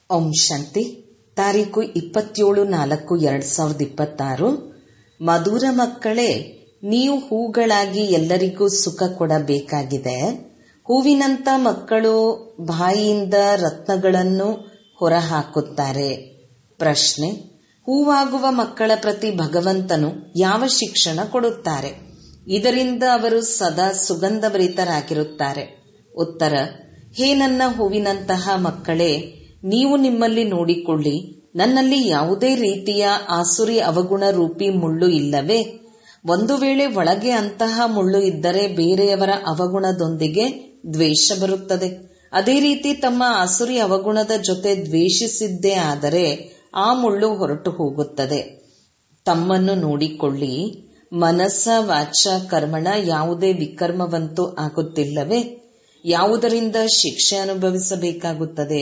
ಓಂ ಶಾಂತಿ ತಾರೀಕು ಇಪ್ಪತ್ತೇಳು ನಾಲ್ಕು ಎರಡ್ ಸಾವಿರದ ಇಪ್ಪತ್ತಾರು ಮಧುರ ಮಕ್ಕಳೇ ನೀವು ಹೂಗಳಾಗಿ ಎಲ್ಲರಿಗೂ ಸುಖ ಕೊಡಬೇಕಾಗಿದೆ ಹೂವಿನಂತ ಮಕ್ಕಳು ಬಾಯಿಯಿಂದ ರತ್ನಗಳನ್ನು ಹೊರಹಾಕುತ್ತಾರೆ ಪ್ರಶ್ನೆ ಹೂವಾಗುವ ಮಕ್ಕಳ ಪ್ರತಿ ಭಗವಂತನು ಯಾವ ಶಿಕ್ಷಣ ಕೊಡುತ್ತಾರೆ ಇದರಿಂದ ಅವರು ಸದಾ ಸುಗಂಧಭರಿತರಾಗಿರುತ್ತಾರೆ ಉತ್ತರ ಹೇ ನನ್ನ ಹೂವಿನಂತಹ ಮಕ್ಕಳೇ ನೀವು ನಿಮ್ಮಲ್ಲಿ ನೋಡಿಕೊಳ್ಳಿ ನನ್ನಲ್ಲಿ ಯಾವುದೇ ರೀತಿಯ ಆಸುರಿ ಅವಗುಣ ರೂಪಿ ಮುಳ್ಳು ಇಲ್ಲವೇ ಒಂದು ವೇಳೆ ಒಳಗೆ ಅಂತಹ ಮುಳ್ಳು ಇದ್ದರೆ ಬೇರೆಯವರ ಅವಗುಣದೊಂದಿಗೆ ದ್ವೇಷ ಬರುತ್ತದೆ ಅದೇ ರೀತಿ ತಮ್ಮ ಆಸುರಿ ಅವಗುಣದ ಜೊತೆ ದ್ವೇಷಿಸಿದ್ದೇ ಆದರೆ ಆ ಮುಳ್ಳು ಹೊರಟು ಹೋಗುತ್ತದೆ ತಮ್ಮನ್ನು ನೋಡಿಕೊಳ್ಳಿ ಮನಸ್ಸ ವಾಚ ಕರ್ಮಣ ಯಾವುದೇ ವಿಕರ್ಮವಂತೂ ಆಗುತ್ತಿಲ್ಲವೇ ಯಾವುದರಿಂದ ಶಿಕ್ಷೆ ಅನುಭವಿಸಬೇಕಾಗುತ್ತದೆ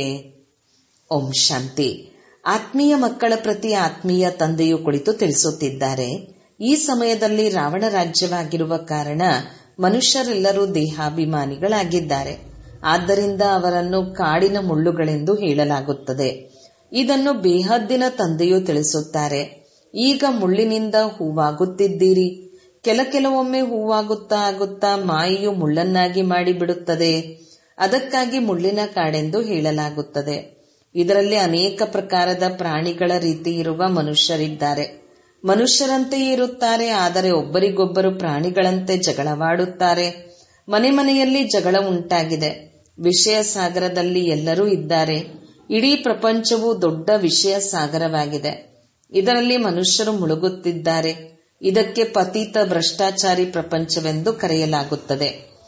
ಓಂ ಶಾಂತಿ ಆತ್ಮೀಯ ಮಕ್ಕಳ ಪ್ರತಿ ಆತ್ಮೀಯ ತಂದೆಯು ಕುಳಿತು ತಿಳಿಸುತ್ತಿದ್ದಾರೆ ಈ ಸಮಯದಲ್ಲಿ ರಾವಣ ರಾಜ್ಯವಾಗಿರುವ ಕಾರಣ ಮನುಷ್ಯರೆಲ್ಲರೂ ದೇಹಾಭಿಮಾನಿಗಳಾಗಿದ್ದಾರೆ ಆದ್ದರಿಂದ ಅವರನ್ನು ಕಾಡಿನ ಮುಳ್ಳುಗಳೆಂದು ಹೇಳಲಾಗುತ್ತದೆ ಇದನ್ನು ಬೇಹದ್ದಿನ ತಂದೆಯು ತಿಳಿಸುತ್ತಾರೆ ಈಗ ಮುಳ್ಳಿನಿಂದ ಹೂವಾಗುತ್ತಿದ್ದೀರಿ ಕೆಲ ಕೆಲವೊಮ್ಮೆ ಹೂವಾಗುತ್ತಾ ಆಗುತ್ತಾ ಮಾಯೆಯು ಮುಳ್ಳನ್ನಾಗಿ ಮಾಡಿಬಿಡುತ್ತದೆ ಅದಕ್ಕಾಗಿ ಮುಳ್ಳಿನ ಕಾಡೆಂದು ಹೇಳಲಾಗುತ್ತದೆ ಇದರಲ್ಲಿ ಅನೇಕ ಪ್ರಕಾರದ ಪ್ರಾಣಿಗಳ ರೀತಿ ಇರುವ ಮನುಷ್ಯರಿದ್ದಾರೆ ಮನುಷ್ಯರಂತೆಯೇ ಇರುತ್ತಾರೆ ಆದರೆ ಒಬ್ಬರಿಗೊಬ್ಬರು ಪ್ರಾಣಿಗಳಂತೆ ಜಗಳವಾಡುತ್ತಾರೆ ಮನೆ ಮನೆಯಲ್ಲಿ ಜಗಳ ಉಂಟಾಗಿದೆ ವಿಷಯ ಸಾಗರದಲ್ಲಿ ಎಲ್ಲರೂ ಇದ್ದಾರೆ ಇಡೀ ಪ್ರಪಂಚವು ದೊಡ್ಡ ವಿಷಯ ಸಾಗರವಾಗಿದೆ ಇದರಲ್ಲಿ ಮನುಷ್ಯರು ಮುಳುಗುತ್ತಿದ್ದಾರೆ ಇದಕ್ಕೆ ಪತೀತ ಭ್ರಷ್ಟಾಚಾರಿ ಪ್ರಪಂಚವೆಂದು ಕರೆಯಲಾಗುತ್ತದೆ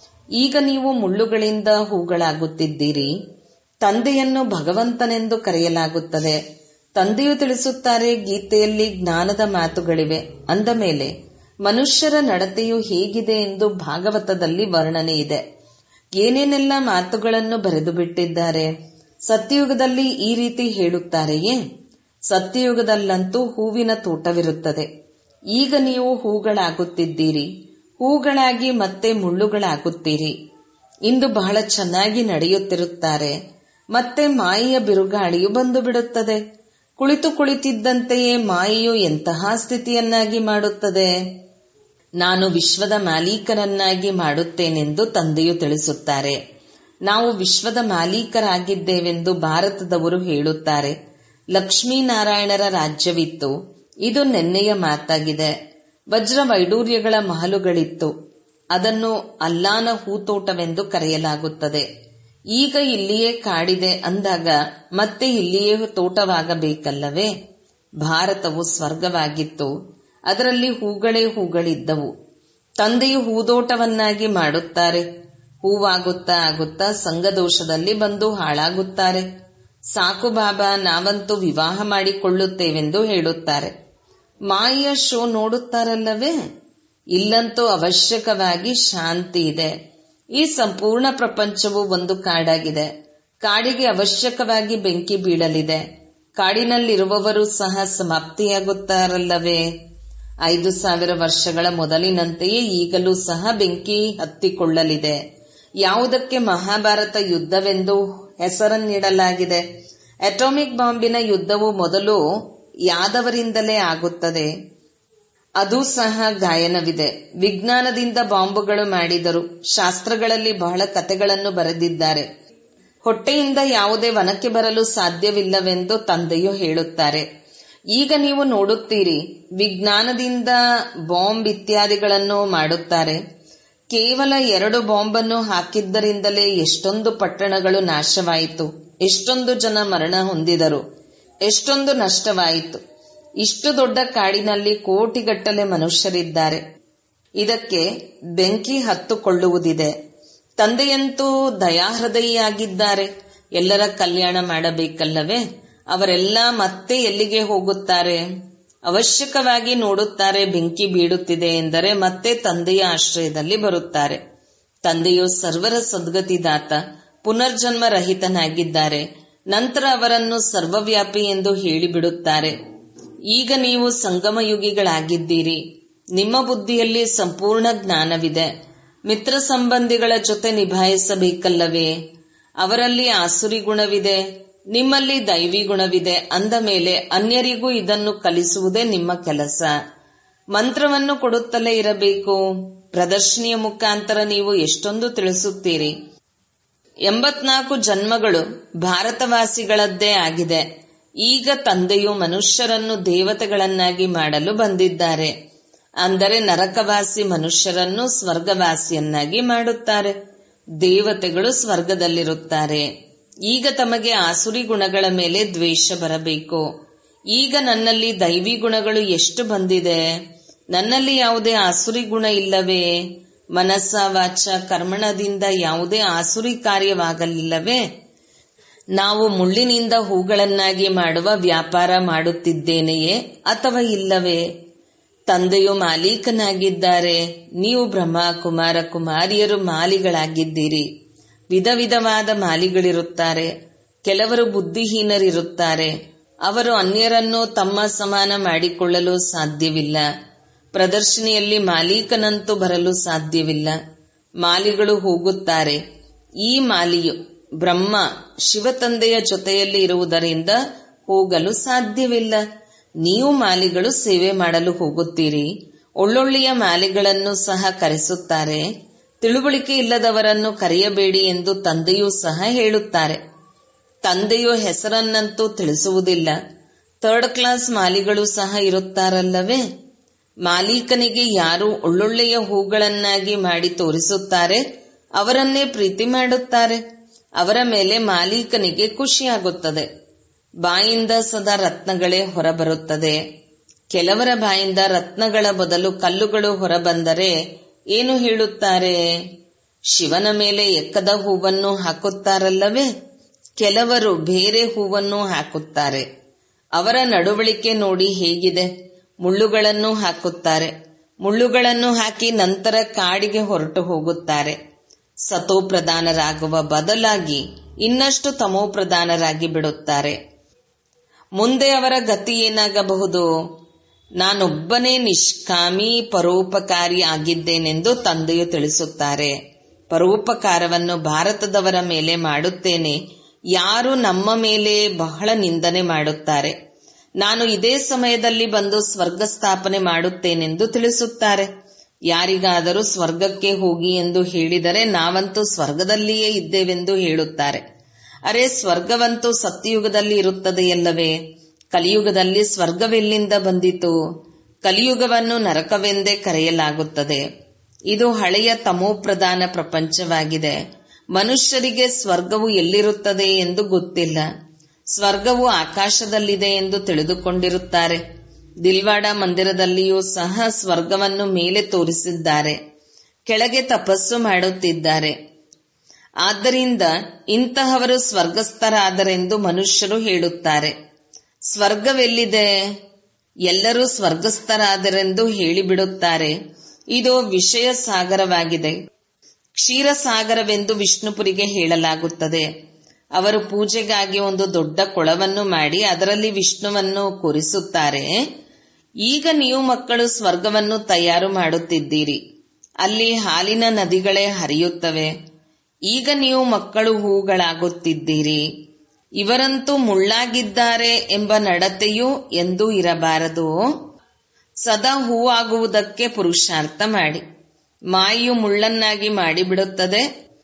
ಈಗ ನೀವು ಮುಳ್ಳುಗಳಿಂದ ಹೂಗಳಾಗುತ್ತಿದ್ದೀರಿ ತಂದೆಯನ್ನು ಭಗವಂತನೆಂದು ಕರೆಯಲಾಗುತ್ತದೆ ತಂದೆಯು ತಿಳಿಸುತ್ತಾರೆ ಗೀತೆಯಲ್ಲಿ ಜ್ಞಾನದ ಮಾತುಗಳಿವೆ ಅಂದ ಮೇಲೆ ಮನುಷ್ಯರ ನಡತೆಯು ಹೇಗಿದೆ ಎಂದು ಭಾಗವತದಲ್ಲಿ ವರ್ಣನೆ ಇದೆ ಏನೇನೆಲ್ಲ ಮಾತುಗಳನ್ನು ಬರೆದು ಬಿಟ್ಟಿದ್ದಾರೆ ಸತ್ಯಯುಗದಲ್ಲಿ ಈ ರೀತಿ ಹೇಳುತ್ತಾರೆಯೇ ಸತ್ಯಯುಗದಲ್ಲಂತೂ ಹೂವಿನ ತೋಟವಿರುತ್ತದೆ ಈಗ ನೀವು ಹೂಗಳಾಗುತ್ತಿದ್ದೀರಿ ಹೂಗಳಾಗಿ ಮತ್ತೆ ಮುಳ್ಳುಗಳಾಗುತ್ತೀರಿ ಇಂದು ಬಹಳ ಚೆನ್ನಾಗಿ ನಡೆಯುತ್ತಿರುತ್ತಾರೆ ಮತ್ತೆ ಮಾಯೆಯ ಬಿರುಗಾಳಿಯು ಬಂದು ಬಿಡುತ್ತದೆ ಕುಳಿತು ಕುಳಿತಿದ್ದಂತೆಯೇ ಮಾಯೆಯು ಎಂತಹ ಸ್ಥಿತಿಯನ್ನಾಗಿ ಮಾಡುತ್ತದೆ ನಾನು ವಿಶ್ವದ ಮಾಲೀಕರನ್ನಾಗಿ ಮಾಡುತ್ತೇನೆಂದು ತಂದೆಯು ತಿಳಿಸುತ್ತಾರೆ ನಾವು ವಿಶ್ವದ ಮಾಲೀಕರಾಗಿದ್ದೇವೆಂದು ಭಾರತದವರು ಹೇಳುತ್ತಾರೆ ಲಕ್ಷ್ಮೀನಾರಾಯಣರ ರಾಜ್ಯವಿತ್ತು ಇದು ನೆನ್ನೆಯ ಮಾತಾಗಿದೆ ವಜ್ರ ವೈಡೂರ್ಯಗಳ ಮಹಲುಗಳಿತ್ತು ಅದನ್ನು ಅಲ್ಲಾನ ಹೂತೋಟವೆಂದು ಕರೆಯಲಾಗುತ್ತದೆ ಈಗ ಇಲ್ಲಿಯೇ ಕಾಡಿದೆ ಅಂದಾಗ ಮತ್ತೆ ಇಲ್ಲಿಯೇ ತೋಟವಾಗಬೇಕಲ್ಲವೇ ಭಾರತವು ಸ್ವರ್ಗವಾಗಿತ್ತು ಅದರಲ್ಲಿ ಹೂಗಳೇ ಹೂಗಳಿದ್ದವು ತಂದೆಯು ಹೂದೋಟವನ್ನಾಗಿ ಮಾಡುತ್ತಾರೆ ಹೂವಾಗುತ್ತಾ ಆಗುತ್ತಾ ಸಂಘದೋಷದಲ್ಲಿ ಬಂದು ಹಾಳಾಗುತ್ತಾರೆ ಸಾಕು ಬಾಬಾ ನಾವಂತೂ ವಿವಾಹ ಮಾಡಿಕೊಳ್ಳುತ್ತೇವೆಂದು ಹೇಳುತ್ತಾರೆ ಮಾಯೆಯ ಶೋ ನೋಡುತ್ತಾರಲ್ಲವೇ ಇಲ್ಲಂತೂ ಅವಶ್ಯಕವಾಗಿ ಶಾಂತಿ ಇದೆ ಈ ಸಂಪೂರ್ಣ ಪ್ರಪಂಚವು ಒಂದು ಕಾಡಾಗಿದೆ ಕಾಡಿಗೆ ಅವಶ್ಯಕವಾಗಿ ಬೆಂಕಿ ಬೀಳಲಿದೆ ಕಾಡಿನಲ್ಲಿರುವವರು ಸಹ ಸಮಾಪ್ತಿಯಾಗುತ್ತಾರಲ್ಲವೇ ಐದು ಸಾವಿರ ವರ್ಷಗಳ ಮೊದಲಿನಂತೆಯೇ ಈಗಲೂ ಸಹ ಬೆಂಕಿ ಹತ್ತಿಕೊಳ್ಳಲಿದೆ ಯಾವುದಕ್ಕೆ ಮಹಾಭಾರತ ಯುದ್ಧವೆಂದು ಹೆಸರನ್ನಿಡಲಾಗಿದೆ ಅಟಾಮಿಕ್ ಬಾಂಬಿನ ಯುದ್ಧವು ಮೊದಲು ಯಾದವರಿಂದಲೇ ಆಗುತ್ತದೆ ಅದು ಸಹ ಗಾಯನವಿದೆ ವಿಜ್ಞಾನದಿಂದ ಬಾಂಬುಗಳು ಮಾಡಿದರು ಶಾಸ್ತ್ರಗಳಲ್ಲಿ ಬಹಳ ಕತೆಗಳನ್ನು ಬರೆದಿದ್ದಾರೆ ಹೊಟ್ಟೆಯಿಂದ ಯಾವುದೇ ವನಕ್ಕೆ ಬರಲು ಸಾಧ್ಯವಿಲ್ಲವೆಂದು ತಂದೆಯು ಹೇಳುತ್ತಾರೆ ಈಗ ನೀವು ನೋಡುತ್ತೀರಿ ವಿಜ್ಞಾನದಿಂದ ಬಾಂಬ್ ಇತ್ಯಾದಿಗಳನ್ನು ಮಾಡುತ್ತಾರೆ ಕೇವಲ ಎರಡು ಬಾಂಬನ್ನು ಹಾಕಿದ್ದರಿಂದಲೇ ಎಷ್ಟೊಂದು ಪಟ್ಟಣಗಳು ನಾಶವಾಯಿತು ಎಷ್ಟೊಂದು ಜನ ಮರಣ ಹೊಂದಿದರು ಎಷ್ಟೊಂದು ನಷ್ಟವಾಯಿತು ಇಷ್ಟು ದೊಡ್ಡ ಕಾಡಿನಲ್ಲಿ ಕೋಟಿಗಟ್ಟಲೆ ಮನುಷ್ಯರಿದ್ದಾರೆ ಇದಕ್ಕೆ ಬೆಂಕಿ ಹತ್ತುಕೊಳ್ಳುವುದಿದೆ ತಂದೆಯಂತೂ ದಯಾಹೃದಯಿಯಾಗಿದ್ದಾರೆ ಎಲ್ಲರ ಕಲ್ಯಾಣ ಮಾಡಬೇಕಲ್ಲವೇ ಅವರೆಲ್ಲ ಮತ್ತೆ ಎಲ್ಲಿಗೆ ಹೋಗುತ್ತಾರೆ ಅವಶ್ಯಕವಾಗಿ ನೋಡುತ್ತಾರೆ ಬೆಂಕಿ ಬೀಳುತ್ತಿದೆ ಎಂದರೆ ಮತ್ತೆ ತಂದೆಯ ಆಶ್ರಯದಲ್ಲಿ ಬರುತ್ತಾರೆ ತಂದೆಯು ಸರ್ವರ ಸದ್ಗತಿದಾತ ಪುನರ್ಜನ್ಮ ರಹಿತನಾಗಿದ್ದಾರೆ ನಂತರ ಅವರನ್ನು ಸರ್ವವ್ಯಾಪಿ ಎಂದು ಹೇಳಿಬಿಡುತ್ತಾರೆ ಈಗ ನೀವು ಸಂಗಮಯುಗಿಗಳಾಗಿದ್ದೀರಿ ನಿಮ್ಮ ಬುದ್ಧಿಯಲ್ಲಿ ಸಂಪೂರ್ಣ ಜ್ಞಾನವಿದೆ ಮಿತ್ರ ಸಂಬಂಧಿಗಳ ಜೊತೆ ನಿಭಾಯಿಸಬೇಕಲ್ಲವೇ ಅವರಲ್ಲಿ ಆಸುರಿ ಗುಣವಿದೆ ನಿಮ್ಮಲ್ಲಿ ದೈವಿ ಗುಣವಿದೆ ಅಂದ ಮೇಲೆ ಅನ್ಯರಿಗೂ ಇದನ್ನು ಕಲಿಸುವುದೇ ನಿಮ್ಮ ಕೆಲಸ ಮಂತ್ರವನ್ನು ಕೊಡುತ್ತಲೇ ಇರಬೇಕು ಪ್ರದರ್ಶನಿಯ ಮುಖಾಂತರ ನೀವು ಎಷ್ಟೊಂದು ತಿಳಿಸುತ್ತೀರಿ ಎಂಬತ್ನಾಲ್ಕು ಜನ್ಮಗಳು ಭಾರತವಾಸಿಗಳದ್ದೇ ಆಗಿದೆ ಈಗ ತಂದೆಯು ಮನುಷ್ಯರನ್ನು ದೇವತೆಗಳನ್ನಾಗಿ ಮಾಡಲು ಬಂದಿದ್ದಾರೆ ಅಂದರೆ ನರಕವಾಸಿ ಮನುಷ್ಯರನ್ನು ಸ್ವರ್ಗವಾಸಿಯನ್ನಾಗಿ ಮಾಡುತ್ತಾರೆ ದೇವತೆಗಳು ಸ್ವರ್ಗದಲ್ಲಿರುತ್ತಾರೆ ಈಗ ತಮಗೆ ಆಸುರಿ ಗುಣಗಳ ಮೇಲೆ ದ್ವೇಷ ಬರಬೇಕು ಈಗ ನನ್ನಲ್ಲಿ ದೈವಿ ಗುಣಗಳು ಎಷ್ಟು ಬಂದಿದೆ ನನ್ನಲ್ಲಿ ಯಾವುದೇ ಆಸುರಿ ಗುಣ ಇಲ್ಲವೇ ಮನಸ್ಸ ವಾಚ ಕರ್ಮಣದಿಂದ ಯಾವುದೇ ಆಸುರಿ ಕಾರ್ಯವಾಗಲಿಲ್ಲವೇ ನಾವು ಮುಳ್ಳಿನಿಂದ ಹೂಗಳನ್ನಾಗಿ ಮಾಡುವ ವ್ಯಾಪಾರ ಮಾಡುತ್ತಿದ್ದೇನೆಯೇ ಅಥವಾ ಇಲ್ಲವೇ ತಂದೆಯು ಮಾಲೀಕನಾಗಿದ್ದಾರೆ ನೀವು ಬ್ರಹ್ಮ ಕುಮಾರ ಕುಮಾರಿಯರು ಮಾಲಿಗಳಾಗಿದ್ದೀರಿ ವಿಧ ವಿಧವಾದ ಮಾಲಿಗಳಿರುತ್ತಾರೆ ಕೆಲವರು ಬುದ್ಧಿಹೀನರಿರುತ್ತಾರೆ ಅವರು ಅನ್ಯರನ್ನು ತಮ್ಮ ಸಮಾನ ಮಾಡಿಕೊಳ್ಳಲು ಸಾಧ್ಯವಿಲ್ಲ ಪ್ರದರ್ಶನಿಯಲ್ಲಿ ಮಾಲೀಕನಂತೂ ಬರಲು ಸಾಧ್ಯವಿಲ್ಲ ಮಾಲಿಗಳು ಹೋಗುತ್ತಾರೆ ಈ ಮಾಲಿಯು ಬ್ರಹ್ಮ ಶಿವತಂದೆಯ ಜೊತೆಯಲ್ಲಿ ಇರುವುದರಿಂದ ಹೋಗಲು ಸಾಧ್ಯವಿಲ್ಲ ನೀವು ಮಾಲಿಗಳು ಸೇವೆ ಮಾಡಲು ಹೋಗುತ್ತೀರಿ ಒಳ್ಳೊಳ್ಳೆಯ ಮಾಲಿಗಳನ್ನು ಸಹ ಕರೆಸುತ್ತಾರೆ ತಿಳುವಳಿಕೆ ಇಲ್ಲದವರನ್ನು ಕರೆಯಬೇಡಿ ಎಂದು ತಂದೆಯೂ ಸಹ ಹೇಳುತ್ತಾರೆ ತಂದೆಯು ಹೆಸರನ್ನಂತೂ ತಿಳಿಸುವುದಿಲ್ಲ ಥರ್ಡ್ ಕ್ಲಾಸ್ ಮಾಲಿಗಳು ಸಹ ಇರುತ್ತಾರಲ್ಲವೇ ಮಾಲೀಕನಿಗೆ ಯಾರು ಒಳ್ಳೊಳ್ಳೆಯ ಹೂಗಳನ್ನಾಗಿ ಮಾಡಿ ತೋರಿಸುತ್ತಾರೆ ಅವರನ್ನೇ ಪ್ರೀತಿ ಮಾಡುತ್ತಾರೆ ಅವರ ಮೇಲೆ ಮಾಲೀಕನಿಗೆ ಖುಷಿಯಾಗುತ್ತದೆ ಬಾಯಿಂದ ಸದಾ ರತ್ನಗಳೇ ಹೊರಬರುತ್ತದೆ ಕೆಲವರ ಬಾಯಿಂದ ರತ್ನಗಳ ಬದಲು ಕಲ್ಲುಗಳು ಹೊರಬಂದರೆ ಏನು ಹೇಳುತ್ತಾರೆ ಶಿವನ ಮೇಲೆ ಎಕ್ಕದ ಹೂವನ್ನು ಹಾಕುತ್ತಾರಲ್ಲವೇ ಕೆಲವರು ಬೇರೆ ಹೂವನ್ನು ಹಾಕುತ್ತಾರೆ ಅವರ ನಡವಳಿಕೆ ನೋಡಿ ಹೇಗಿದೆ ಮುಳ್ಳುಗಳನ್ನು ಹಾಕುತ್ತಾರೆ ಮುಳ್ಳುಗಳನ್ನು ಹಾಕಿ ನಂತರ ಕಾಡಿಗೆ ಹೊರಟು ಹೋಗುತ್ತಾರೆ ಸತೋ ಪ್ರಧಾನರಾಗುವ ಬದಲಾಗಿ ಇನ್ನಷ್ಟು ತಮೋ ಪ್ರಧಾನರಾಗಿ ಬಿಡುತ್ತಾರೆ ಮುಂದೆ ಅವರ ಗತಿ ಏನಾಗಬಹುದು ನಾನೊಬ್ಬನೇ ನಿಷ್ಕಾಮಿ ಪರೋಪಕಾರಿ ಆಗಿದ್ದೇನೆಂದು ತಂದೆಯು ತಿಳಿಸುತ್ತಾರೆ ಪರೋಪಕಾರವನ್ನು ಭಾರತದವರ ಮೇಲೆ ಮಾಡುತ್ತೇನೆ ಯಾರು ನಮ್ಮ ಮೇಲೆ ಬಹಳ ನಿಂದನೆ ಮಾಡುತ್ತಾರೆ ನಾನು ಇದೇ ಸಮಯದಲ್ಲಿ ಬಂದು ಸ್ವರ್ಗ ಸ್ಥಾಪನೆ ಮಾಡುತ್ತೇನೆಂದು ತಿಳಿಸುತ್ತಾರೆ ಯಾರಿಗಾದರೂ ಸ್ವರ್ಗಕ್ಕೆ ಹೋಗಿ ಎಂದು ಹೇಳಿದರೆ ನಾವಂತೂ ಸ್ವರ್ಗದಲ್ಲಿಯೇ ಇದ್ದೇವೆಂದು ಹೇಳುತ್ತಾರೆ ಅರೆ ಸ್ವರ್ಗವಂತೂ ಸತ್ಯಯುಗದಲ್ಲಿ ಇರುತ್ತದೆಯಲ್ಲವೇ ಕಲಿಯುಗದಲ್ಲಿ ಸ್ವರ್ಗವೆಲ್ಲಿಂದ ಬಂದಿತು ಕಲಿಯುಗವನ್ನು ನರಕವೆಂದೇ ಕರೆಯಲಾಗುತ್ತದೆ ಇದು ಹಳೆಯ ತಮೋಪ್ರಧಾನ ಪ್ರಪಂಚವಾಗಿದೆ ಮನುಷ್ಯರಿಗೆ ಸ್ವರ್ಗವು ಎಲ್ಲಿರುತ್ತದೆ ಎಂದು ಗೊತ್ತಿಲ್ಲ ಸ್ವರ್ಗವು ಆಕಾಶದಲ್ಲಿದೆ ಎಂದು ತಿಳಿದುಕೊಂಡಿರುತ್ತಾರೆ ದಿಲ್ವಾಡ ಮಂದಿರದಲ್ಲಿಯೂ ಸಹ ಸ್ವರ್ಗವನ್ನು ಮೇಲೆ ತೋರಿಸಿದ್ದಾರೆ ಕೆಳಗೆ ತಪಸ್ಸು ಮಾಡುತ್ತಿದ್ದಾರೆ ಆದ್ದರಿಂದ ಇಂತಹವರು ಸ್ವರ್ಗಸ್ಥರಾದರೆಂದು ಮನುಷ್ಯರು ಹೇಳುತ್ತಾರೆ ಸ್ವರ್ಗವೆಲ್ಲಿದೆ ಎಲ್ಲರೂ ಸ್ವರ್ಗಸ್ಥರಾದರೆಂದು ಹೇಳಿಬಿಡುತ್ತಾರೆ ಇದು ವಿಷಯ ಸಾಗರವಾಗಿದೆ ಕ್ಷೀರಸಾಗರವೆಂದು ವಿಷ್ಣುಪುರಿಗೆ ಹೇಳಲಾಗುತ್ತದೆ ಅವರು ಪೂಜೆಗಾಗಿ ಒಂದು ದೊಡ್ಡ ಕೊಳವನ್ನು ಮಾಡಿ ಅದರಲ್ಲಿ ವಿಷ್ಣುವನ್ನು ಕೂರಿಸುತ್ತಾರೆ ಈಗ ನೀವು ಮಕ್ಕಳು ಸ್ವರ್ಗವನ್ನು ತಯಾರು ಮಾಡುತ್ತಿದ್ದೀರಿ ಅಲ್ಲಿ ಹಾಲಿನ ನದಿಗಳೇ ಹರಿಯುತ್ತವೆ ಈಗ ನೀವು ಮಕ್ಕಳು ಹೂಗಳಾಗುತ್ತಿದ್ದೀರಿ ಇವರಂತೂ ಮುಳ್ಳಾಗಿದ್ದಾರೆ ಎಂಬ ನಡತೆಯೂ ಎಂದೂ ಇರಬಾರದು ಸದಾ ಹೂವಾಗುವುದಕ್ಕೆ ಪುರುಷಾರ್ಥ ಮಾಡಿ ಮಾಯು ಮುಳ್ಳನ್ನಾಗಿ ಮಾಡಿಬಿಡುತ್ತದೆ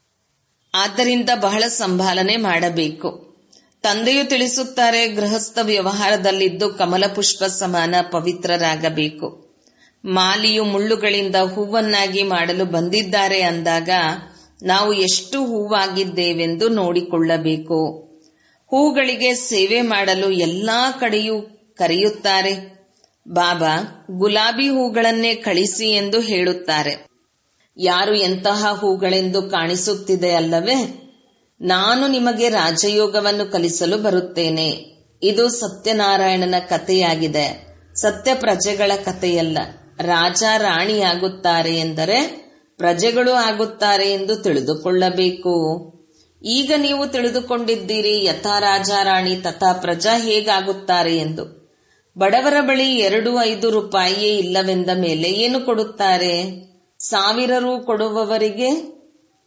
ಆದ್ದರಿಂದ ಬಹಳ ಸಂಭಾಲನೆ ಮಾಡಬೇಕು ತಂದೆಯು ತಿಳಿಸುತ್ತಾರೆ ಗೃಹಸ್ಥ ವ್ಯವಹಾರದಲ್ಲಿದ್ದು ಕಮಲ ಪುಷ್ಪ ಸಮಾನ ಪವಿತ್ರರಾಗಬೇಕು ಮಾಲಿಯು ಮುಳ್ಳುಗಳಿಂದ ಹೂವನ್ನಾಗಿ ಮಾಡಲು ಬಂದಿದ್ದಾರೆ ಅಂದಾಗ ನಾವು ಎಷ್ಟು ಹೂವಾಗಿದ್ದೇವೆಂದು ನೋಡಿಕೊಳ್ಳಬೇಕು ಹೂಗಳಿಗೆ ಸೇವೆ ಮಾಡಲು ಎಲ್ಲಾ ಕಡೆಯೂ ಕರೆಯುತ್ತಾರೆ ಬಾಬಾ ಗುಲಾಬಿ ಹೂಗಳನ್ನೇ ಕಳಿಸಿ ಎಂದು ಹೇಳುತ್ತಾರೆ ಯಾರು ಎಂತಹ ಹೂಗಳೆಂದು ಕಾಣಿಸುತ್ತಿದೆ ಅಲ್ಲವೇ ನಾನು ನಿಮಗೆ ರಾಜಯೋಗವನ್ನು ಕಲಿಸಲು ಬರುತ್ತೇನೆ ಇದು ಸತ್ಯನಾರಾಯಣನ ಕಥೆಯಾಗಿದೆ ಸತ್ಯ ಪ್ರಜೆಗಳ ಕಥೆಯಲ್ಲ ರಾಜ ರಾಣಿಯಾಗುತ್ತಾರೆ ಎಂದರೆ ಪ್ರಜೆಗಳು ಆಗುತ್ತಾರೆ ಎಂದು ತಿಳಿದುಕೊಳ್ಳಬೇಕು ಈಗ ನೀವು ತಿಳಿದುಕೊಂಡಿದ್ದೀರಿ ಯಥಾ ರಾಜ ರಾಣಿ ತಥಾ ಪ್ರಜಾ ಹೇಗಾಗುತ್ತಾರೆ ಎಂದು ಬಡವರ ಬಳಿ ಎರಡು ಐದು ರೂಪಾಯಿಯೇ ಇಲ್ಲವೆಂದ ಮೇಲೆ ಏನು ಕೊಡುತ್ತಾರೆ ಸಾವಿರ ರು ಕೊಡುವವರಿಗೆ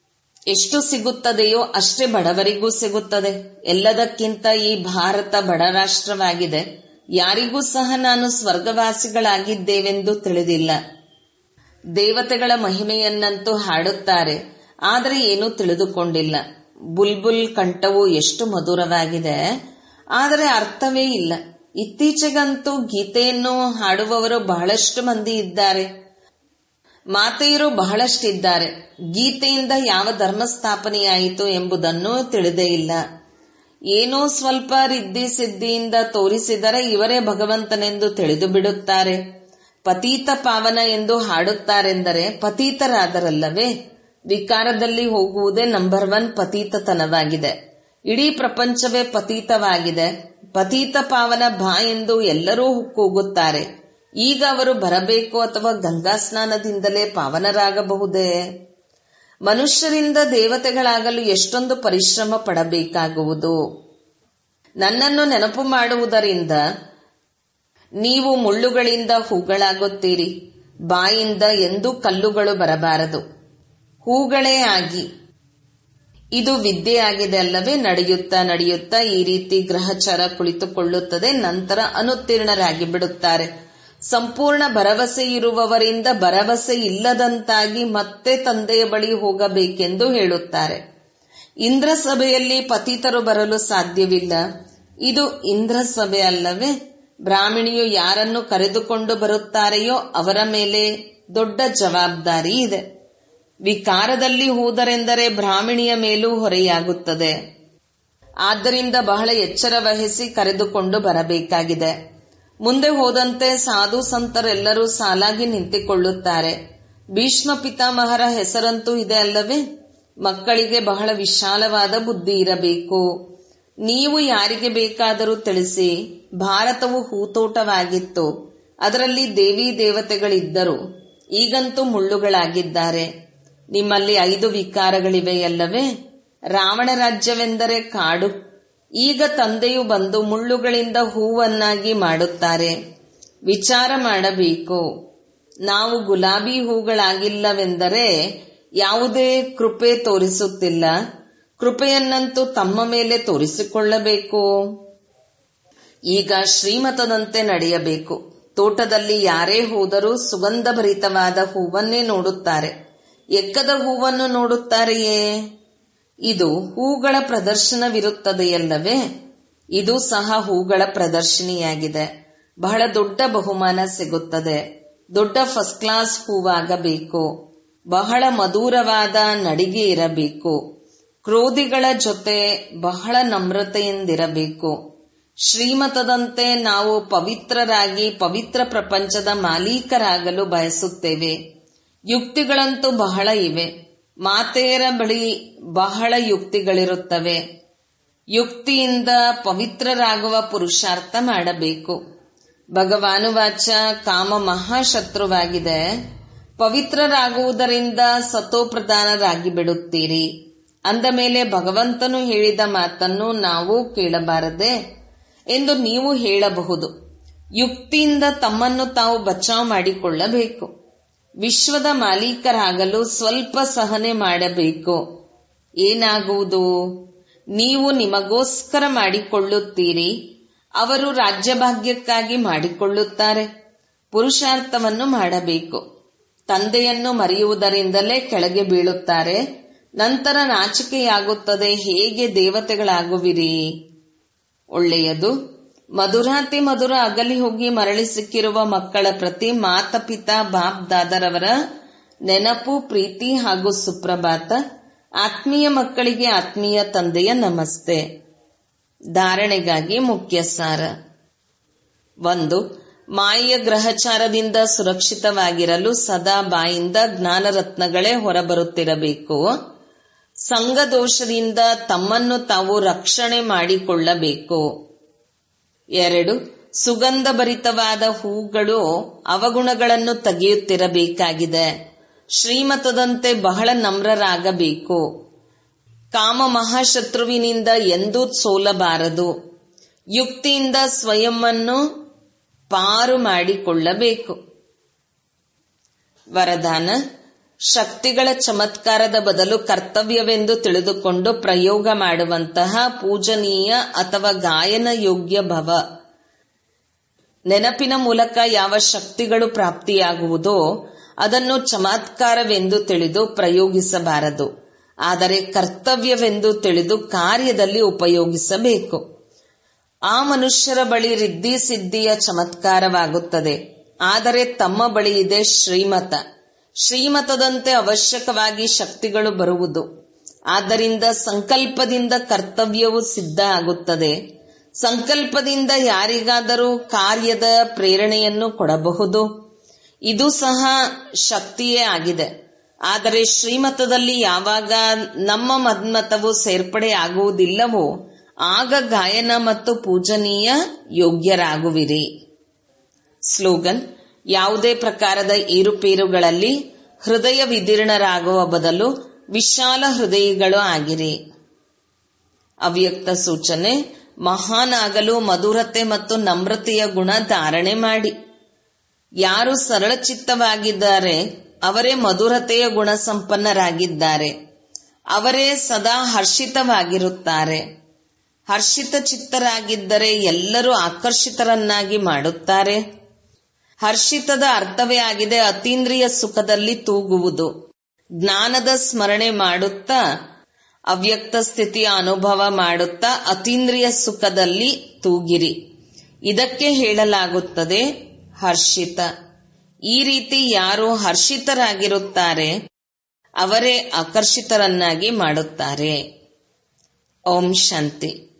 ಎಷ್ಟು ಸಿಗುತ್ತದೆಯೋ ಅಷ್ಟೇ ಬಡವರಿಗೂ ಸಿಗುತ್ತದೆ ಎಲ್ಲದಕ್ಕಿಂತ ಈ ಭಾರತ ಬಡ ರಾಷ್ಟ್ರವಾಗಿದೆ ಯಾರಿಗೂ ಸಹ ನಾನು ಸ್ವರ್ಗವಾಸಿಗಳಾಗಿದ್ದೇವೆಂದು ತಿಳಿದಿಲ್ಲ ದೇವತೆಗಳ ಮಹಿಮೆಯನ್ನಂತೂ ಹಾಡುತ್ತಾರೆ ಆದರೆ ಏನೂ ತಿಳಿದುಕೊಂಡಿಲ್ಲ ಬುಲ್ಬುಲ್ ಕಂಠವು ಎಷ್ಟು ಮಧುರವಾಗಿದೆ ಆದರೆ ಅರ್ಥವೇ ಇಲ್ಲ ಇತ್ತೀಚೆಗಂತೂ ಗೀತೆಯನ್ನು ಹಾಡುವವರು ಬಹಳಷ್ಟು ಮಂದಿ ಇದ್ದಾರೆ ಮಾತೆಯರು ಬಹಳಷ್ಟಿದ್ದಾರೆ ಗೀತೆಯಿಂದ ಯಾವ ಧರ್ಮ ಸ್ಥಾಪನೆಯಾಯಿತು ಎಂಬುದನ್ನು ತಿಳಿದೇ ಇಲ್ಲ ಏನೋ ಸ್ವಲ್ಪ ರಿದ್ದಿ ಸಿದ್ಧಿಯಿಂದ ತೋರಿಸಿದರೆ ಇವರೇ ಭಗವಂತನೆಂದು ತಿಳಿದು ಬಿಡುತ್ತಾರೆ ಪತೀತ ಪಾವನ ಎಂದು ಹಾಡುತ್ತಾರೆಂದರೆ ಪತೀತರಾದರಲ್ಲವೇ ವಿಕಾರದಲ್ಲಿ ಹೋಗುವುದೇ ನಂಬರ್ ಒನ್ ಪತೀತತನವಾಗಿದೆ ಇಡೀ ಪ್ರಪಂಚವೇ ಪತೀತವಾಗಿದೆ ಪತೀತ ಪಾವನ ಬಾ ಎಂದು ಎಲ್ಲರೂ ಕೂಗುತ್ತಾರೆ ಈಗ ಅವರು ಬರಬೇಕು ಅಥವಾ ಗಂಗಾ ಸ್ನಾನದಿಂದಲೇ ಪಾವನರಾಗಬಹುದೇ ಮನುಷ್ಯರಿಂದ ದೇವತೆಗಳಾಗಲು ಎಷ್ಟೊಂದು ಪರಿಶ್ರಮ ಪಡಬೇಕಾಗುವುದು ನನ್ನನ್ನು ನೆನಪು ಮಾಡುವುದರಿಂದ ನೀವು ಮುಳ್ಳುಗಳಿಂದ ಹೂಗಳಾಗುತ್ತೀರಿ ಬಾಯಿಂದ ಎಂದೂ ಕಲ್ಲುಗಳು ಬರಬಾರದು ಹೂಗಳೇ ಆಗಿ ಇದು ವಿದ್ಯೆಯಾಗಿದೆ ಅಲ್ಲವೇ ನಡೆಯುತ್ತಾ ನಡೆಯುತ್ತಾ ಈ ರೀತಿ ಗ್ರಹಚಾರ ಕುಳಿತುಕೊಳ್ಳುತ್ತದೆ ನಂತರ ಅನುತ್ತೀರ್ಣರಾಗಿ ಬಿಡುತ್ತಾರೆ ಸಂಪೂರ್ಣ ಭರವಸೆ ಇರುವವರಿಂದ ಭರವಸೆ ಇಲ್ಲದಂತಾಗಿ ಮತ್ತೆ ತಂದೆಯ ಬಳಿ ಹೋಗಬೇಕೆಂದು ಹೇಳುತ್ತಾರೆ ಇಂದ್ರ ಸಭೆಯಲ್ಲಿ ಪತಿತರು ಬರಲು ಸಾಧ್ಯವಿಲ್ಲ ಇದು ಇಂದ್ರ ಸಭೆ ಅಲ್ಲವೇ ಬ್ರಾಹ್ಮಣಿಯು ಯಾರನ್ನು ಕರೆದುಕೊಂಡು ಬರುತ್ತಾರೆಯೋ ಅವರ ಮೇಲೆ ದೊಡ್ಡ ಜವಾಬ್ದಾರಿ ಇದೆ ವಿಕಾರದಲ್ಲಿ ಹೋದರೆಂದರೆ ಬ್ರಾಹ್ಮಣಿಯ ಮೇಲೂ ಹೊರೆಯಾಗುತ್ತದೆ ಆದ್ದರಿಂದ ಬಹಳ ಎಚ್ಚರ ವಹಿಸಿ ಕರೆದುಕೊಂಡು ಬರಬೇಕಾಗಿದೆ ಮುಂದೆ ಹೋದಂತೆ ಸಾಧು ಸಂತರೆಲ್ಲರೂ ಸಾಲಾಗಿ ನಿಂತುಕೊಳ್ಳುತ್ತಾರೆ ಭೀಷ್ಮ ಪಿತಾಮಹರ ಹೆಸರಂತೂ ಇದೆ ಅಲ್ಲವೇ ಮಕ್ಕಳಿಗೆ ಬಹಳ ವಿಶಾಲವಾದ ಬುದ್ಧಿ ಇರಬೇಕು ನೀವು ಯಾರಿಗೆ ಬೇಕಾದರೂ ತಿಳಿಸಿ ಭಾರತವು ಹೂತೋಟವಾಗಿತ್ತು ಅದರಲ್ಲಿ ದೇವಿ ದೇವತೆಗಳಿದ್ದರು ಈಗಂತೂ ಮುಳ್ಳುಗಳಾಗಿದ್ದಾರೆ ನಿಮ್ಮಲ್ಲಿ ಐದು ವಿಕಾರಗಳಿವೆಯಲ್ಲವೇ ರಾವಣ ರಾಜ್ಯವೆಂದರೆ ಕಾಡು ಈಗ ತಂದೆಯು ಬಂದು ಮುಳ್ಳುಗಳಿಂದ ಹೂವನ್ನಾಗಿ ಮಾಡುತ್ತಾರೆ ವಿಚಾರ ಮಾಡಬೇಕು ನಾವು ಗುಲಾಬಿ ಹೂಗಳಾಗಿಲ್ಲವೆಂದರೆ ಯಾವುದೇ ಕೃಪೆ ತೋರಿಸುತ್ತಿಲ್ಲ ಕೃಪೆಯನ್ನಂತೂ ತಮ್ಮ ಮೇಲೆ ತೋರಿಸಿಕೊಳ್ಳಬೇಕು ಈಗ ಶ್ರೀಮತದಂತೆ ನಡೆಯಬೇಕು ತೋಟದಲ್ಲಿ ಯಾರೇ ಹೋದರೂ ಸುಗಂಧಭರಿತವಾದ ಹೂವನ್ನೇ ನೋಡುತ್ತಾರೆ ಎಕ್ಕದ ಹೂವನ್ನು ನೋಡುತ್ತಾರೆಯೇ ಇದು ಹೂಗಳ ಪ್ರದರ್ಶನವಿರುತ್ತದೆಯಲ್ಲವೇ ಇದು ಸಹ ಹೂಗಳ ಪ್ರದರ್ಶನಿಯಾಗಿದೆ ಬಹಳ ದೊಡ್ಡ ಬಹುಮಾನ ಸಿಗುತ್ತದೆ ದೊಡ್ಡ ಫಸ್ಟ್ ಕ್ಲಾಸ್ ಹೂವಾಗಬೇಕು ಬಹಳ ಮಧುರವಾದ ನಡಿಗೆ ಇರಬೇಕು ಕ್ರೋಧಿಗಳ ಜೊತೆ ಬಹಳ ನಮ್ರತೆಯಿಂದಿರಬೇಕು ಶ್ರೀಮತದಂತೆ ನಾವು ಪವಿತ್ರರಾಗಿ ಪವಿತ್ರ ಪ್ರಪಂಚದ ಮಾಲೀಕರಾಗಲು ಬಯಸುತ್ತೇವೆ ಯುಕ್ತಿಗಳಂತೂ ಬಹಳ ಇವೆ ಮಾತೆಯರ ಬಳಿ ಬಹಳ ಯುಕ್ತಿಗಳಿರುತ್ತವೆ ಯುಕ್ತಿಯಿಂದ ಪವಿತ್ರರಾಗುವ ಪುರುಷಾರ್ಥ ಮಾಡಬೇಕು ಭಗವಾನುವಾಚ ಕಾಮ ಮಹಾಶತ್ರುವಾಗಿದೆ ಪವಿತ್ರರಾಗುವುದರಿಂದ ಸತೋಪ್ರಧಾನರಾಗಿ ಬಿಡುತ್ತೀರಿ ಅಂದ ಮೇಲೆ ಭಗವಂತನು ಹೇಳಿದ ಮಾತನ್ನು ನಾವು ಕೇಳಬಾರದೆ ಎಂದು ನೀವು ಹೇಳಬಹುದು ಯುಕ್ತಿಯಿಂದ ತಮ್ಮನ್ನು ತಾವು ಬಚಾವ್ ಮಾಡಿಕೊಳ್ಳಬೇಕು ವಿಶ್ವದ ಮಾಲೀಕರಾಗಲು ಸ್ವಲ್ಪ ಸಹನೆ ಮಾಡಬೇಕು ಏನಾಗುವುದು ನೀವು ನಿಮಗೋಸ್ಕರ ಮಾಡಿಕೊಳ್ಳುತ್ತೀರಿ ಅವರು ರಾಜ್ಯಭಾಗ್ಯಕ್ಕಾಗಿ ಮಾಡಿಕೊಳ್ಳುತ್ತಾರೆ ಪುರುಷಾರ್ಥವನ್ನು ಮಾಡಬೇಕು ತಂದೆಯನ್ನು ಮರೆಯುವುದರಿಂದಲೇ ಕೆಳಗೆ ಬೀಳುತ್ತಾರೆ ನಂತರ ನಾಚಿಕೆಯಾಗುತ್ತದೆ ಹೇಗೆ ದೇವತೆಗಳಾಗುವಿರಿ ಒಳ್ಳೆಯದು ಮಧುರಾತಿ ಮಧುರ ಅಗಲಿ ಹೋಗಿ ಮರಳಿ ಸಿಕ್ಕಿರುವ ಮಕ್ಕಳ ಪ್ರತಿ ಮಾತಪಿತಾ ಬಾಪ್ ದಾದರವರ ನೆನಪು ಪ್ರೀತಿ ಹಾಗೂ ಸುಪ್ರಭಾತ ಆತ್ಮೀಯ ಮಕ್ಕಳಿಗೆ ಆತ್ಮೀಯ ತಂದೆಯ ನಮಸ್ತೆ ಧಾರಣೆಗಾಗಿ ಮುಖ್ಯ ಸಾರ ಒಂದು ಮಾಯೆಯ ಗ್ರಹಚಾರದಿಂದ ಸುರಕ್ಷಿತವಾಗಿರಲು ಸದಾ ಬಾಯಿಂದ ಜ್ಞಾನರತ್ನಗಳೇ ಹೊರಬರುತ್ತಿರಬೇಕು ಸಂಘದೋಷದಿಂದ ತಮ್ಮನ್ನು ತಾವು ರಕ್ಷಣೆ ಮಾಡಿಕೊಳ್ಳಬೇಕು ಎರಡು ಸುಗಂಧಭರಿತವಾದ ಹೂಗಳು ಅವಗುಣಗಳನ್ನು ತೆಗೆಯುತ್ತಿರಬೇಕಾಗಿದೆ ಶ್ರೀಮತದಂತೆ ಬಹಳ ನಮ್ರರಾಗಬೇಕು ಕಾಮ ಮಹಾಶತ್ರುವಿನಿಂದ ಎಂದೂ ಸೋಲಬಾರದು ಯುಕ್ತಿಯಿಂದ ಸ್ವಯಂವನ್ನು ಪಾರು ಮಾಡಿಕೊಳ್ಳಬೇಕು ವರದಾನ ಶಕ್ತಿಗಳ ಚಮತ್ಕಾರದ ಬದಲು ಕರ್ತವ್ಯವೆಂದು ತಿಳಿದುಕೊಂಡು ಪ್ರಯೋಗ ಮಾಡುವಂತಹ ಪೂಜನೀಯ ಅಥವಾ ಗಾಯನ ಯೋಗ್ಯ ಭವ ನೆನಪಿನ ಮೂಲಕ ಯಾವ ಶಕ್ತಿಗಳು ಪ್ರಾಪ್ತಿಯಾಗುವುದೋ ಅದನ್ನು ಚಮತ್ಕಾರವೆಂದು ತಿಳಿದು ಪ್ರಯೋಗಿಸಬಾರದು ಆದರೆ ಕರ್ತವ್ಯವೆಂದು ತಿಳಿದು ಕಾರ್ಯದಲ್ಲಿ ಉಪಯೋಗಿಸಬೇಕು ಆ ಮನುಷ್ಯರ ಬಳಿ ರಿದ್ದಿ ಸಿದ್ಧಿಯ ಚಮತ್ಕಾರವಾಗುತ್ತದೆ ಆದರೆ ತಮ್ಮ ಬಳಿ ಇದೆ ಶ್ರೀಮತ ಶ್ರೀಮತದಂತೆ ಅವಶ್ಯಕವಾಗಿ ಶಕ್ತಿಗಳು ಬರುವುದು ಆದ್ದರಿಂದ ಸಂಕಲ್ಪದಿಂದ ಕರ್ತವ್ಯವು ಸಿದ್ಧ ಆಗುತ್ತದೆ ಸಂಕಲ್ಪದಿಂದ ಯಾರಿಗಾದರೂ ಕಾರ್ಯದ ಪ್ರೇರಣೆಯನ್ನು ಕೊಡಬಹುದು ಇದು ಸಹ ಶಕ್ತಿಯೇ ಆಗಿದೆ ಆದರೆ ಶ್ರೀಮತದಲ್ಲಿ ಯಾವಾಗ ನಮ್ಮ ಮನ್ಮತವು ಸೇರ್ಪಡೆ ಆಗುವುದಿಲ್ಲವೋ ಆಗ ಗಾಯನ ಮತ್ತು ಪೂಜನೀಯ ಯೋಗ್ಯರಾಗುವಿರಿ ಸ್ಲೋಗನ್ ಯಾವುದೇ ಪ್ರಕಾರದ ಏರುಪೇರುಗಳಲ್ಲಿ ಹೃದಯ ವಿದೀರ್ಣರಾಗುವ ಬದಲು ವಿಶಾಲ ಹೃದಯಗಳು ಆಗಿರಿ ಅವ್ಯಕ್ತ ಸೂಚನೆ ಮಹಾನ್ ಆಗಲು ಮಧುರತೆ ಮತ್ತು ನಮ್ರತೆಯ ಗುಣ ಧಾರಣೆ ಮಾಡಿ ಯಾರು ಸರಳಚಿತ್ತವಾಗಿದ್ದಾರೆ ಅವರೇ ಮಧುರತೆಯ ಗುಣ ಸಂಪನ್ನರಾಗಿದ್ದಾರೆ ಅವರೇ ಸದಾ ಹರ್ಷಿತವಾಗಿರುತ್ತಾರೆ ಹರ್ಷಿತ ಚಿತ್ತರಾಗಿದ್ದರೆ ಎಲ್ಲರೂ ಆಕರ್ಷಿತರನ್ನಾಗಿ ಮಾಡುತ್ತಾರೆ ಹರ್ಷಿತದ ಅರ್ಥವೇ ಆಗಿದೆ ಅತೀಂದ್ರಿಯ ಸುಖದಲ್ಲಿ ತೂಗುವುದು ಜ್ಞಾನದ ಸ್ಮರಣೆ ಮಾಡುತ್ತಾ ಅವ್ಯಕ್ತ ಸ್ಥಿತಿಯ ಅನುಭವ ಮಾಡುತ್ತಾ ಅತೀಂದ್ರಿಯ ಸುಖದಲ್ಲಿ ತೂಗಿರಿ ಇದಕ್ಕೆ ಹೇಳಲಾಗುತ್ತದೆ ಹರ್ಷಿತ ಈ ರೀತಿ ಯಾರು ಹರ್ಷಿತರಾಗಿರುತ್ತಾರೆ ಅವರೇ ಆಕರ್ಷಿತರನ್ನಾಗಿ ಮಾಡುತ್ತಾರೆ ಓಂ ಶಾಂತಿ